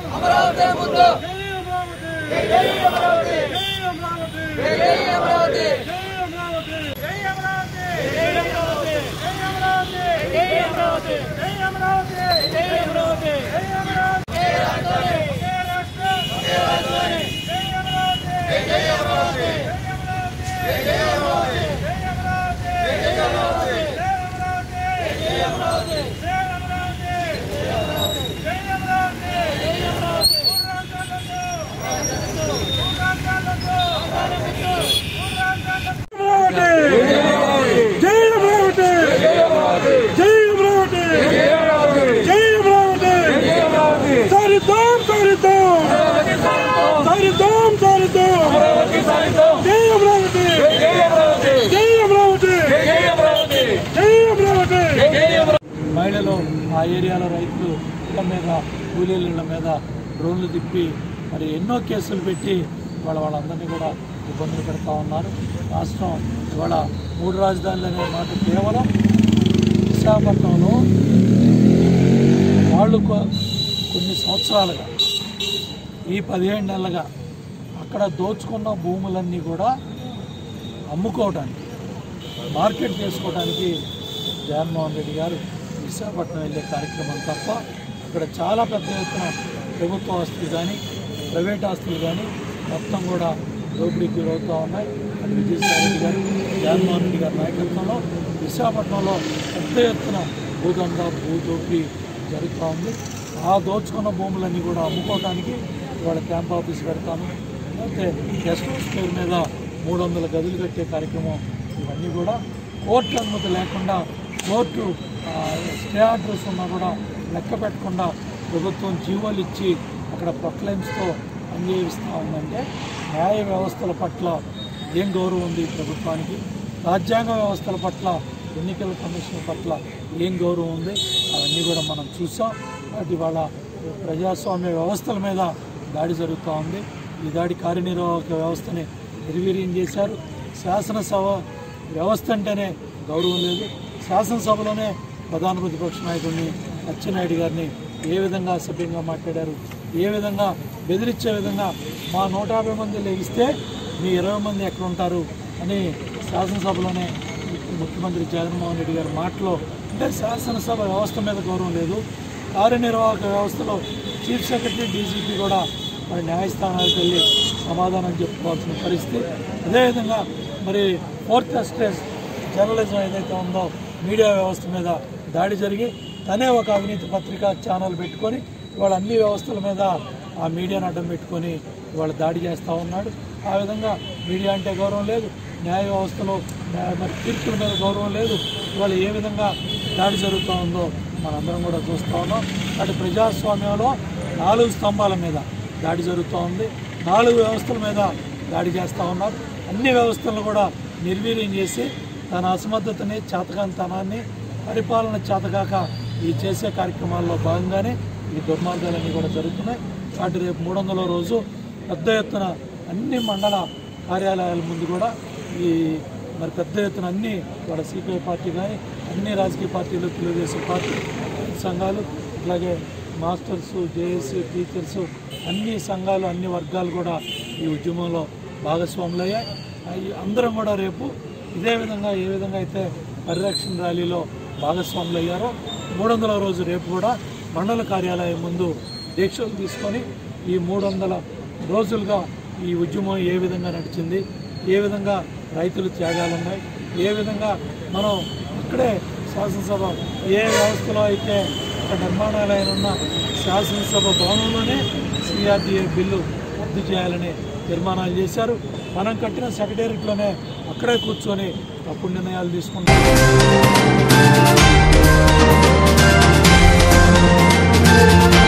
అమరావతి ముందు జై అమరావతి జై అమరావతి జై అమరావతి జై అమరావతి జై అమరావతి జై అమరావతి జై అమరావతి జై అమరావతి జై అమరావతి జై అమరావతి జై రాజధాని జై రాష్ట్రం జై రాజధాని జై అమరావతి జై అమరావతి జై అమరావతి జై అమరావతి జై అమరావతి జై అమరావతి జై అమరావతి జై అమరావతి జై అమరావతి జై అమరావతి జై అమరావతి మూడు రాష్ట్రాలకు మూడు రాష్ట్రాలకు మూడు రాష్ట్రాలకు జై అమరావతి జై అమరావతి జై అమరావతి సారిద్దాం సారిద్దాం సారిద్దాం సారిద్దాం జై అమరావతి జై అమరావతి జై అమరావతి మహిళలు ఆ ఏరియాలో రైతులు ఇళ్ల మీద కూలీల ఇళ్ల మీద డ్రోన్లు తిప్పి మరి ఎన్నో కేసులు పెట్టి ఇవాళ వాళ్ళందరినీ కూడా ఇబ్బందులు పెడతా ఉన్నారు రాష్ట్రం ఇవాళ మూడు రాజధానులు అనే మాట కేవలం విశాఖపట్నంలో వాళ్ళు కొ- కొన్ని సంవత్సరాలుగా ఈ పదిహేడు నెలలుగా అక్కడ దోచుకున్న భూములన్నీ కూడా అమ్ముకోవడానికి మార్కెట్ చేసుకోవడానికి జగన్మోహన్ రెడ్డి గారు విశాఖపట్నం వెళ్ళే కార్యక్రమం తప్ప ఇక్కడ చాలా పెద్ద ఎత్తున ప్రభుత్వ ఆస్తులు కానీ ప్రైవేట్ ఆస్తులు కానీ మొత్తం కూడా దోపిడీకి గురవుతూ ఉన్నాయి అది విజయసాయి రెడ్డి గారు జగన్మోహన్ రెడ్డి గారి నాయకత్వంలో విశాఖపట్నంలో పెద్ద ఎత్తున భూదంద భూ దోపిడీ జరుగుతూ ఉంది ఆ దోచుకున్న భూములన్నీ కూడా అమ్ముకోవడానికి ఇవాళ క్యాంప్ ఆఫీస్ పెడతాము అయితే గెస్ట్ హౌస్ పేరు మీద మూడు వందల గదులు కట్టే కార్యక్రమం ఇవన్నీ కూడా కోర్టు అనుమతి లేకుండా కోర్టు ఆ, స్టే ఆర్డర్స్ ఉన్నా కూడా లెక్క పెట్టకుండా ప్రభుత్వం జీవోలు ఇచ్చి అక్కడ ప్రొక్లైమ్స్తో అంగీకరిస్తూ ఉందంటే న్యాయ వ్యవస్థల పట్ల ఏం గౌరవం ఉంది ఈ ప్రభుత్వానికి రాజ్యాంగ వ్యవస్థల పట్ల ఎన్నికల కమిషన్ పట్ల ఏం గౌరవం ఉంది అవన్నీ కూడా మనం చూసాం వాటి వాళ్ళ ప్రజాస్వామ్య వ్యవస్థల మీద దాడి జరుగుతూ ఉంది ఈ దాడి కార్యనిర్వాహక వ్యవస్థని నిర్వీర్యం చేశారు శాసనసభ వ్యవస్థ అంటేనే గౌరవం లేదు శాసనసభలోనే ప్రధాన ప్రతిపక్ష నాయకుడిని అచ్చెన్నాయుడు గారిని ఏ విధంగా అసభ్యంగా మాట్లాడారు ఏ విధంగా బెదిరించే విధంగా మా నూట యాభై మంది లెగిస్తే మీ ఇరవై మంది ఎక్కడ ఉంటారు అని శాసనసభలోనే ముఖ్యమంత్రి జగన్మోహన్ రెడ్డి గారి మాటలో అంటే శాసనసభ వ్యవస్థ మీద గౌరవం లేదు కార్యనిర్వాహక వ్యవస్థలో చీఫ్ సెక్రటరీ డీజీపీ కూడా మరి న్యాయస్థానాలకు వెళ్ళి సమాధానం చెప్పుకోవాల్సిన పరిస్థితి అదేవిధంగా మరి ఫోర్త్ ఎస్టేజ్ జర్నలిజం ఏదైతే ఉందో మీడియా వ్యవస్థ మీద దాడి జరిగి తనే ఒక అవినీతి పత్రికా ఛానల్ పెట్టుకొని ఇవాళ అన్ని వ్యవస్థల మీద ఆ మీడియాను అడ్డం పెట్టుకొని ఇవాళ దాడి చేస్తూ ఉన్నాడు ఆ విధంగా మీడియా అంటే గౌరవం లేదు న్యాయ వ్యవస్థలో న్యాయ- మరి తీర్పుల మీద గౌరవం లేదు ఇవాళ ఏ విధంగా దాడి జరుగుతూ ఉందో మనందరం కూడా చూస్తూ ఉన్నాం అటు ప్రజాస్వామ్యంలో నాలుగు స్తంభాల మీద దాడి జరుగుతూ ఉంది నాలుగు వ్యవస్థల మీద దాడి చేస్తూ ఉన్నారు అన్ని వ్యవస్థలను కూడా నిర్వీర్యం చేసి తన అసమర్థతని చేతకాంతనాన్ని పరిపాలన చేతకాక ఈ చేసే కార్యక్రమాల్లో భాగంగానే ఈ దుర్మార్గాలన్నీ కూడా జరుగుతున్నాయి వాటి రేపు మూడు వందల రోజు పెద్ద ఎత్తున అన్ని మండల కార్యాలయాల ముందు కూడా ఈ మరి పెద్ద ఎత్తున అన్ని వాళ్ళ సిపిఐ పార్టీ కానీ అన్ని రాజకీయ పార్టీలు తెలుగుదేశం పార్టీ సంఘాలు అలాగే మాస్టర్స్ జేఏసీ టీచర్స్ అన్ని సంఘాలు అన్ని వర్గాలు కూడా ఈ ఉద్యమంలో భాగస్వాములయ్యాయి అయ్యి అందరం కూడా రేపు ఇదే విధంగా ఏ విధంగా అయితే పరిరక్షణ ర్యాలీలో భాగస్వాములు అయ్యారో మూడు వందల రోజు రేపు కూడా మండల కార్యాలయం ముందు దీక్షలు తీసుకొని ఈ మూడు వందల రోజులుగా ఈ ఉద్యమం ఏ విధంగా నడిచింది ఏ విధంగా రైతులు త్యాగాలు ఉన్నాయి ఏ విధంగా మనం అక్కడే శాసనసభ ఏ వ్యవస్థలో అయితే ఒక నిర్మాణాలయం ఉన్న శాసనసభ భవనంలోనే సిఆర్డీఏ బిల్లు రద్దు చేయాలని తీర్మానాలు చేశారు మనం కట్టిన సెక్రటేరియట్లోనే అక్కడే కూర్చొని తప్పుడు నిర్ణయాలు తీసుకుంటాం